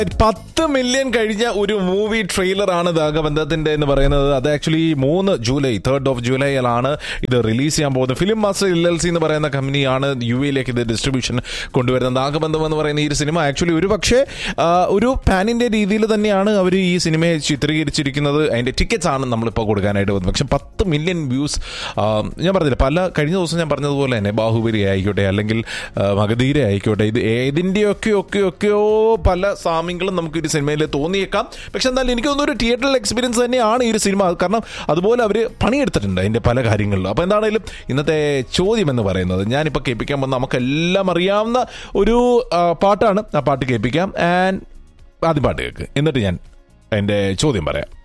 പത്ത് മില്യൺ കഴിഞ്ഞ ഒരു മൂവി ട്രെയിലർ ആണ് ദാഗബന്ധത്തിന്റെ എന്ന് പറയുന്നത് അത് ആക്ച്വലി മൂന്ന് ജൂലൈ തേർഡ് ഓഫ് ജൂലൈയിലാണ് ഇത് റിലീസ് ചെയ്യാൻ പോകുന്നത് film master L L C എന്ന് പറയുന്ന കമ്പനിയാണ് യു എയിലേക്ക് ഇത് ഡിസ്ട്രിബ്യൂഷൻ കൊണ്ടുവരുന്നത് ദാഗബന്ധം എന്ന് പറയുന്ന ഈ ഒരു സിനിമ ആക്ച്വലി ഒരു പക്ഷേ ആ, ഒരു പാനിന്റെ രീതിയിൽ തന്നെയാണ് അവർ ഈ സിനിമയെ ചിത്രീകരിച്ചിരിക്കുന്നത് അതിന്റെ ടിക്കറ്റ്സ് ആണ് നമ്മളിപ്പോൾ കൊടുക്കാനായിട്ട് വന്നത് പക്ഷെ പത്ത് മില്യൺ വ്യൂസ് ഞാൻ പറഞ്ഞില്ല പല കഴിഞ്ഞ ദിവസം ഞാൻ പറഞ്ഞതുപോലെ തന്നെ ബാഹുബലി ആയിക്കോട്ടെ അല്ലെങ്കിൽ ആ, മഗധീര ആയിക്കോട്ടെ ഇത് ഏതിൻ്റെയൊക്കെ ഒക്കെ ഒക്കെയോ പല സാമ്യങ്ങളും നമുക്ക് ഈ സിനിമയിൽ തോന്നിയേക്കാം പക്ഷെ എന്നാലും എനിക്ക് തോന്നുന്നു ഒരു തിയേറ്ററിൽ എക്സ്പീരിയൻസ് തന്നെയാണ് ഈ ഒരു സിനിമ കാരണം അതുപോലെ അവർ പണിയെടുത്തിട്ടുണ്ട് അതിൻ്റെ പല കാര്യങ്ങളിലും അപ്പോൾ എന്താണെങ്കിലും ഇന്നത്തെ ചോദ്യം എന്ന് പറയുന്നത് ഞാനിപ്പോൾ കേൾപ്പിക്കാൻ പോകുന്ന നമുക്കെല്ലാം അറിയാവുന്ന ഒരു ആ, പാട്ടാണ് ആ പാട്ട് കേൾപ്പിക്കാം ആൻഡ് ആദ്യം പാട്ട് കേൾക്ക് എന്നിട്ട് ഞാൻ എൻ്റെ ചോദ്യം പറയാം